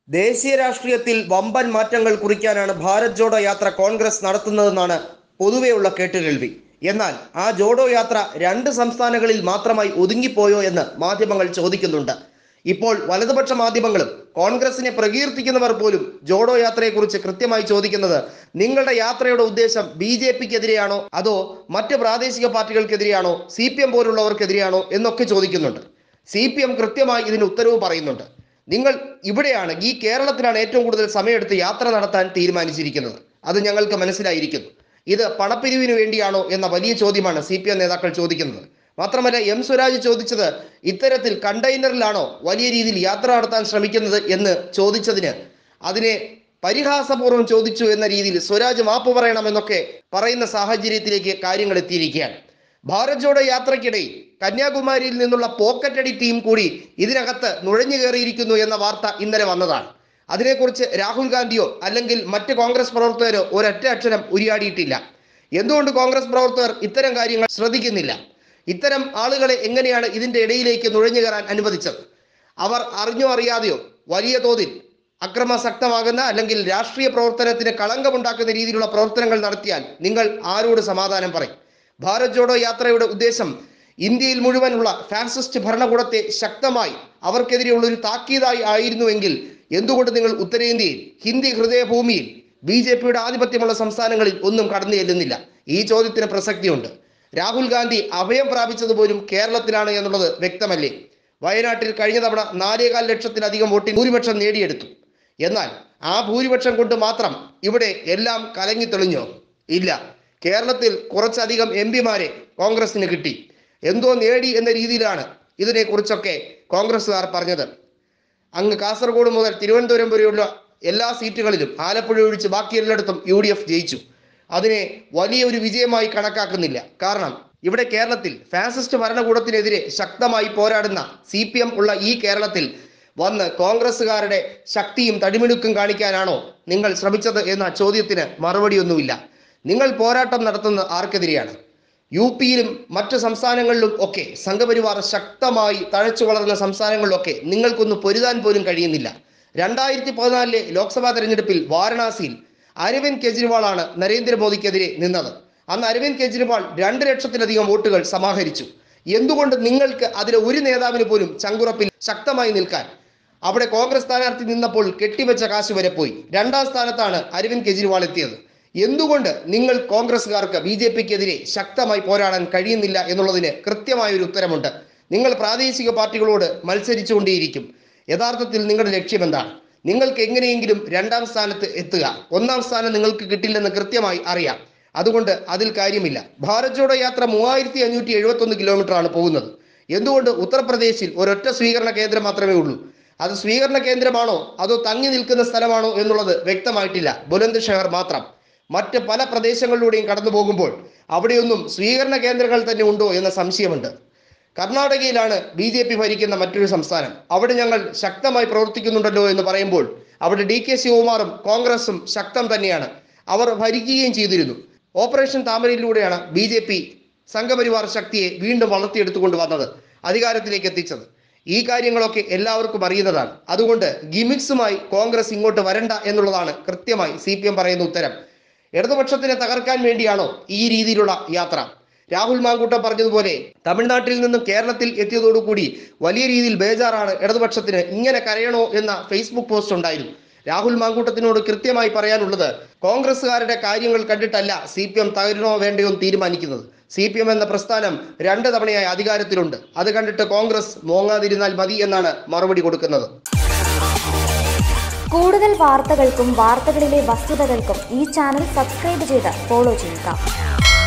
ദേശീയ രാഷ്ട്രീയത്തിൽ വമ്പൻ മാറ്റങ്ങൾ കുറിക്കാനാണ് ഭാരത് ജോഡോ യാത്ര കോൺഗ്രസ് നടത്തുന്നതെന്നാണ് പൊതുവെയുള്ള കേട്ടുകേൾവി എന്നാൽ ആ ജോഡോ യാത്ര രണ്ട് സംസ്ഥാനങ്ങളിൽ മാത്രമായി ഒതുങ്ങിപ്പോയോ എന്ന് മാധ്യമങ്ങൾ ചോദിക്കുന്നുണ്ട് ഇപ്പോൾ വലതുപക്ഷ മാധ്യമങ്ങളും കോൺഗ്രസിനെ പ്രകീർത്തിക്കുന്നവർ പോലും ജോഡോ യാത്രയെക്കുറിച്ച് കൃത്യമായി ചോദിക്കുന്നത് നിങ്ങളുടെ യാത്രയുടെ ഉദ്ദേശം ബി ജെ പിക്കെതിരെയാണോ അതോ മറ്റ് പ്രാദേശിക പാർട്ടികൾക്കെതിരെയാണോ സി പി എം പോലുള്ളവർക്കെതിരെയാണോ എന്നൊക്കെ ചോദിക്കുന്നുണ്ട് സി പി എം കൃത്യമായി ഇതിന് ഉത്തരവ് പറയുന്നുണ്ട് നിങ്ങൾ ഇവിടെയാണ് ഈ കേരളത്തിലാണ് ഏറ്റവും കൂടുതൽ സമയമെടുത്ത് യാത്ര നടത്താൻ തീരുമാനിച്ചിരിക്കുന്നത് അത് ഞങ്ങൾക്ക് മനസ്സിലായിരിക്കുന്നു ഇത് പണപ്പിരിവിന് വേണ്ടിയാണോ എന്ന വലിയ ചോദ്യമാണ് സി പി എം നേതാക്കൾ ചോദിക്കുന്നത് മാത്രമല്ല എം സ്വരാജ് ചോദിച്ചത് ഇത്തരത്തിൽ കണ്ടെയ്നറിലാണോ വലിയ രീതിയിൽ യാത്ര നടത്താൻ ശ്രമിക്കുന്നത് എന്ന് ചോദിച്ചതിന് അതിനെ പരിഹാസപൂർവ്വം ചോദിച്ചു എന്ന രീതിയിൽ സ്വരാജ് മാപ്പ് പറയണമെന്നൊക്കെ പറയുന്ന സാഹചര്യത്തിലേക്ക് കാര്യങ്ങൾ എത്തിയിരിക്കുകയാണ് ഭാരത് ജോഡോ യാത്രയ്ക്കിടയിൽ കന്യാകുമാരിയിൽ നിന്നുള്ള പോക്കറ്റടി ടീം കൂടി ഇതിനകത്ത് നുഴഞ്ഞു കയറിയിരിക്കുന്നു എന്ന വാർത്ത ഇന്നലെ വന്നതാണ് അതിനെക്കുറിച്ച് രാഹുൽ ഗാന്ധിയോ അല്ലെങ്കിൽ മറ്റ് കോൺഗ്രസ് പ്രവർത്തകരോ ഒരൊറ്റ അക്ഷരം ഉരിയാടിയിട്ടില്ല എന്തുകൊണ്ട് കോൺഗ്രസ് പ്രവർത്തകർ ഇത്തരം കാര്യങ്ങൾ ശ്രദ്ധിക്കുന്നില്ല ഇത്തരം ആളുകളെ എങ്ങനെയാണ് ഇതിന്റെ ഇടയിലേക്ക് നുഴഞ്ഞു കയറാൻ അനുവദിച്ചത് അവർ അറിഞ്ഞോ അറിയാതെയോ വലിയ തോതിൽ അക്രമാസക്തമാകുന്ന അല്ലെങ്കിൽ രാഷ്ട്രീയ പ്രവർത്തനത്തിന് കളങ്കമുണ്ടാക്കുന്ന രീതിയിലുള്ള പ്രവർത്തനങ്ങൾ നടത്തിയാൽ നിങ്ങൾ ആരോട് സമാധാനം പറയും ഭാരത് ജോഡോ യാത്രയുടെ ഉദ്ദേശം ഇന്ത്യയിൽ മുഴുവനുള്ള ഫാസിസ്റ്റ് ഭരണകൂടത്തെ ശക്തമായി അവർക്കെതിരെയുള്ള ഒരു താക്കീതായി ആയിരുന്നുവെങ്കിൽ എന്തുകൊണ്ട് നിങ്ങൾ ഉത്തരേന്ത്യയിൽ ഹിന്ദി ഹൃദയഭൂമിയിൽ ബി ജെ പിയുടെ ആധിപത്യമുള്ള സംസ്ഥാനങ്ങളിൽ ഒന്നും കടന്നു ചെല്ലുന്നില്ല ഈ ചോദ്യത്തിന് പ്രസക്തിയുണ്ട് രാഹുൽ ഗാന്ധി അഭയം പ്രാപിച്ചത് പോലും കേരളത്തിലാണ് എന്നുള്ളത് വ്യക്തമല്ലേ വയനാട്ടിൽ കഴിഞ്ഞ തവണ നാലേകാൽ ലക്ഷത്തിലധികം വോട്ടിൽ ഭൂരിപക്ഷം നേടിയെടുത്തു എന്നാൽ ആ ഭൂരിപക്ഷം കൊണ്ട് മാത്രം ഇവിടെ എല്ലാം കലങ്ങി തെളിഞ്ഞോ ഇല്ല കേരളത്തിൽ കുറച്ചധികം എം പിമാരെ കോൺഗ്രസിന് കിട്ടി എന്തോ നേടി എന്ന രീതിയിലാണ് ഇതിനെക്കുറിച്ചൊക്കെ കോൺഗ്രസ്സുകാർ പറഞ്ഞത് അങ്ങ് കാസർഗോഡ് മുതൽ തിരുവനന്തപുരം വരെയുള്ള എല്ലാ സീറ്റുകളിലും ആലപ്പുഴ ഒഴിച്ച് ബാക്കി എല്ലായിടത്തും യു ഡി എഫ് ജയിച്ചു അതിനെ വലിയൊരു വിജയമായി കണക്കാക്കുന്നില്ല കാരണം ഇവിടെ കേരളത്തിൽ ഫാസിസ്റ്റ് ഭരണകൂടത്തിനെതിരെ ശക്തമായി പോരാടുന്ന സി പി എം ഉള്ള ഈ കേരളത്തിൽ വന്ന് കോൺഗ്രസ്സുകാരുടെ ശക്തിയും തടിമിടുക്കും കാണിക്കാനാണോ നിങ്ങൾ ശ്രമിച്ചത് എന്ന ചോദ്യത്തിന് മറുപടിയൊന്നുമില്ല നിങ്ങൾ പോരാട്ടം നടത്തുന്നത് ആർക്കെതിരെയാണ് യു പിയിലും മറ്റു സംസ്ഥാനങ്ങളിലും ഒക്കെ സംഘപരിവാർ ശക്തമായി തഴച്ചു വളർന്ന സംസ്ഥാനങ്ങളിലൊക്കെ നിങ്ങൾക്കൊന്ന് പൊരുതാൻ പോലും കഴിയുന്നില്ല രണ്ടായിരത്തി പതിനാലിലെ ലോക്സഭാ തെരഞ്ഞെടുപ്പിൽ വാരണാസിയിൽ അരവിന്ദ് കെജ്രിവാളാണ് നരേന്ദ്രമോദിക്കെതിരെ നിന്നത് അന്ന് അരവിന്ദ് കെജ്രിവാൾ രണ്ട് ലക്ഷത്തിലധികം വോട്ടുകൾ സമാഹരിച്ചു എന്തുകൊണ്ട് നിങ്ങൾക്ക് അതിലെ ഒരു നേതാവിന് പോലും ചങ്കുറപ്പിൽ ശക്തമായി നിൽക്കാൻ അവിടെ കോൺഗ്രസ് സ്ഥാനാർത്ഥി നിന്നപ്പോൾ കെട്ടിവെച്ച കാശ് വരെ പോയി രണ്ടാം സ്ഥാനത്താണ് അരവിന്ദ് കെജ്രിവാൾ എത്തിയത് എന്തുകൊണ്ട് നിങ്ങൾ കോൺഗ്രസ്സുകാർക്ക് ബി ജെ പിക്കെതിരെ ശക്തമായി പോരാടാൻ കഴിയുന്നില്ല എന്നുള്ളതിന് കൃത്യമായ ഒരു ഉത്തരമുണ്ട് നിങ്ങൾ പ്രാദേശിക പാർട്ടികളോട് മത്സരിച്ചുകൊണ്ടേയിരിക്കും യഥാർത്ഥത്തിൽ നിങ്ങളുടെ ലക്ഷ്യം എന്താണ് നിങ്ങൾക്ക് എങ്ങനെയെങ്കിലും രണ്ടാം സ്ഥാനത്ത് എത്തുക ഒന്നാം സ്ഥാനം നിങ്ങൾക്ക് കിട്ടില്ലെന്ന് കൃത്യമായി അറിയാം അതുകൊണ്ട് അതിൽ കാര്യമില്ല ഭാരത് ജോഡോ യാത്ര മൂവായിരത്തി അഞ്ഞൂറ്റി എഴുപത്തി ഒന്ന് കിലോമീറ്റർ ആണ് പോകുന്നത് എന്തുകൊണ്ട് ഉത്തർപ്രദേശിൽ ഒരൊറ്റ സ്വീകരണ കേന്ദ്രം മാത്രമേ ഉള്ളൂ അത് സ്വീകരണ കേന്ദ്രമാണോ അതോ തങ്ങി നിൽക്കുന്ന സ്ഥലമാണോ എന്നുള്ളത് വ്യക്തമായിട്ടില്ല ബുലന്ദ് ഷഹർ മാത്രം മറ്റ് പല പ്രദേശങ്ങളിലൂടെയും കടന്നു പോകുമ്പോൾ അവിടെയൊന്നും സ്വീകരണ കേന്ദ്രങ്ങൾ തന്നെ ഉണ്ടോ എന്ന സംശയമുണ്ട് കർണാടകയിലാണ് ബി ജെ പി ഭരിക്കുന്ന മറ്റൊരു സംസ്ഥാനം അവിടെ ഞങ്ങൾ ശക്തമായി പ്രവർത്തിക്കുന്നുണ്ടല്ലോ എന്ന് പറയുമ്പോൾ അവിടെ ഡി കെ ശിവകുമാറും കോൺഗ്രസും ശക്തം തന്നെയാണ് അവർ ഭരിക്കുകയും ചെയ്തിരുന്നു ഓപ്പറേഷൻ താമരയിലൂടെയാണ് ബി ജെ പി സംഘപരിവാർ ശക്തിയെ വീണ്ടും വളർത്തിയെടുത്തുകൊണ്ട് വന്നത് അധികാരത്തിലേക്ക് എത്തിച്ചത് ഈ കാര്യങ്ങളൊക്കെ എല്ലാവർക്കും അറിയുന്നതാണ് അതുകൊണ്ട് ഗിമിക്സുമായി കോൺഗ്രസ് ഇങ്ങോട്ട് വരണ്ട എന്നുള്ളതാണ് കൃത്യമായി സി പി എം പറയുന്ന ഉത്തരം ഇടതുപക്ഷത്തിനെ തകർക്കാൻ വേണ്ടിയാണോ ഈ രീതിയിലുള്ള യാത്ര രാഹുൽ മാങ്കൂട്ടം പറഞ്ഞതുപോലെ തമിഴ്നാട്ടിൽ നിന്നും കേരളത്തിൽ എത്തിയതോടുകൂടി വലിയ രീതിയിൽ ബേജാറാണ് ഇടതുപക്ഷത്തിന് ഇങ്ങനെ കരയണോ എന്ന ഫേസ്ബുക്ക് പോസ്റ്റ് ഉണ്ടായിരുന്നു രാഹുൽ മാങ്കൂട്ടത്തിനോട് കൃത്യമായി പറയാനുള്ളത് കോൺഗ്രസ്സുകാരുടെ കാര്യങ്ങൾ കണ്ടിട്ടല്ല സി പി എം തകരണോ വേണ്ടയോ എന്ന് തീരുമാനിക്കുന്നത് സി പി എം എന്ന പ്രസ്ഥാനം രണ്ട് തവണയായി അധികാരത്തിലുണ്ട് അത് കണ്ടിട്ട് കോൺഗ്രസ് മോങ്ങാതിരുന്നാൽ മതി എന്നാണ് മറുപടി കൊടുക്കുന്നത് കൂടുതൽ വാർത്തകൾക്കും വാർത്തകളിലെ വസ്തുതകൾക്കും ഈ ചാനൽ സബ്സ്ക്രൈബ് ചെയ്ത് ഫോളോ ചെയ്യുക